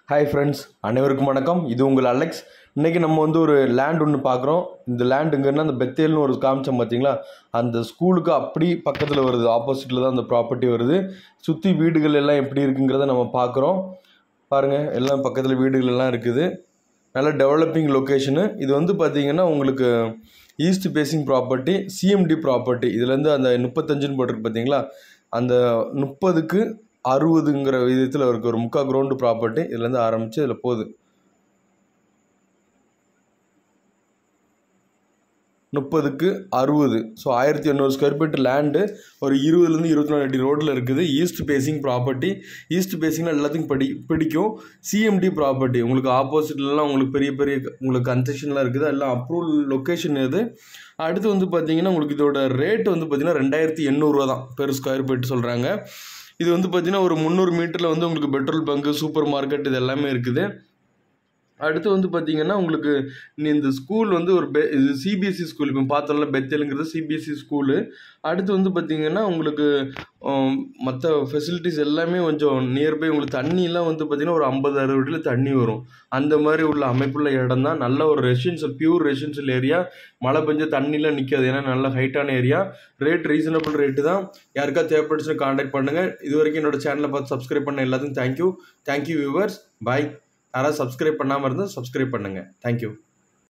hi friends அனைவருக்கும் வணக்கம் இது உங்கள் அலெக்ஸ் இன்றைக்கி நம்ம வந்து ஒரு லேண்ட் ஒன்று பார்க்குறோம் இந்த லேண்டுங்கன்னா அந்த பெத்தேல்னு ஒரு காமிச்சோம் பார்த்தீங்களா அந்த ஸ்கூலுக்கு அப்படி பக்கத்தில் வருது ஆப்போசிட்டில் தான் அந்த ப்ராப்பர்ட்டி வருது சுற்றி வீடுகள் எல்லாம் எப்படி இருக்குங்கிறத நம்ம பார்க்குறோம் பாருங்கள் எல்லாம் பக்கத்தில் வீடுகள் எல்லாம் இருக்குது நல்ல டெவலப்பிங் லொக்கேஷனு இது வந்து பார்த்தீங்கன்னா உங்களுக்கு east facing property CMT property இதுலேருந்து அந்த முப்பத்தஞ்சுன்னு போட்டிருக்கு பார்த்தீங்களா அந்த முப்பதுக்கு அறுபதுங்கிற விதத்தில் இருக்குது ஒரு முக்கால் கிரவுண்டு ப்ராப்பர்ட்டி இதுலேருந்து ஆரம்பித்து இதில் போகுது முப்பதுக்கு அறுபது ஸோ ஆயிரத்தி எண்ணூறு ஸ்கொயர் ஃபீட் லேண்டு ஒரு இருபதுலேருந்து இருபத்தி நாலு அடி ரோட்டில் இருக்குது ஈஸ்ட் பேசிங் ப்ராப்பர்ட்டி ஈஸ்ட் பேசிங்னா எல்லாத்துக்கும் படி பிடிக்கும் சிஎம்டி ப்ராப்பர்ட்டி உங்களுக்கு ஆப்போசிட்லலாம் உங்களுக்கு பெரிய பெரிய உங்களுக்கு கன்செஷன்லாம் இருக்குது எல்லாம் அப்ரூவல் லொக்கேஷன் இது அடுத்து வந்து பார்த்தீங்கன்னா உங்களுக்கு இதோட ரேட் வந்து பார்த்தீங்கன்னா ரெண்டாயிரத்தி எண்ணூறுரூவா தான் பெர் ஸ்கொயர் ஃபீட் சொல்கிறாங்க இது வந்து பார்த்தீங்கன்னா ஒரு முந்நூறு மீட்டரில் வந்து உங்களுக்கு பெட்ரோல் பங்கு சூப்பர் மார்க்கெட் இது எல்லாமே இருக்குது அடுத்து வந்து பார்த்தீங்கன்னா உங்களுக்கு நீ இந்த ஸ்கூல் வந்து ஒரு பெ இது சிபிஎஸ்சி ஸ்கூல் இப்போ பார்த்தோம்ல பெத்தலுங்கிறது சிபிஎஸ்சி ஸ்கூலு அடுத்து வந்து பார்த்தீங்கன்னா உங்களுக்கு மற்ற ஃபெசிலிட்டிஸ் எல்லாமே கொஞ்சம் நியர்பை உங்களுக்கு தண்ணியெலாம் வந்து பார்த்தீங்கன்னா ஒரு ஐம்பது அறுபடியில் தண்ணி வரும் அந்த மாதிரி உள்ள அமைப்புள்ள இடம் தான் நல்ல ஒரு ரெசிடென்ஷியல் பியூர் ரெசிடென்ஷியல் ஏரியா மழை பெஞ்ச தண்ணிலாம் நிற்காது ஏன்னா நல்ல ஹைட்டான ஏரியா ரேட் ரீசனபிள் ரேட்டு தான் யாருக்கா தேவைப்படுச்சுன்னு காண்டாக்ட் பண்ணுங்கள் இது வரைக்கும் என்னோட சேனலை பார்த்து சப்ஸ்கிரைப் பண்ண எல்லாத்துக்கும் தேங்க்யூ தேங்க்யூ வியூவர்ஸ் பாய் யாராவது சப்ஸ்கிரைப் பண்ணாமல் இருந்தால் சப்ஸ்கிரைப் பண்ணுங்கள் தேங்க்யூ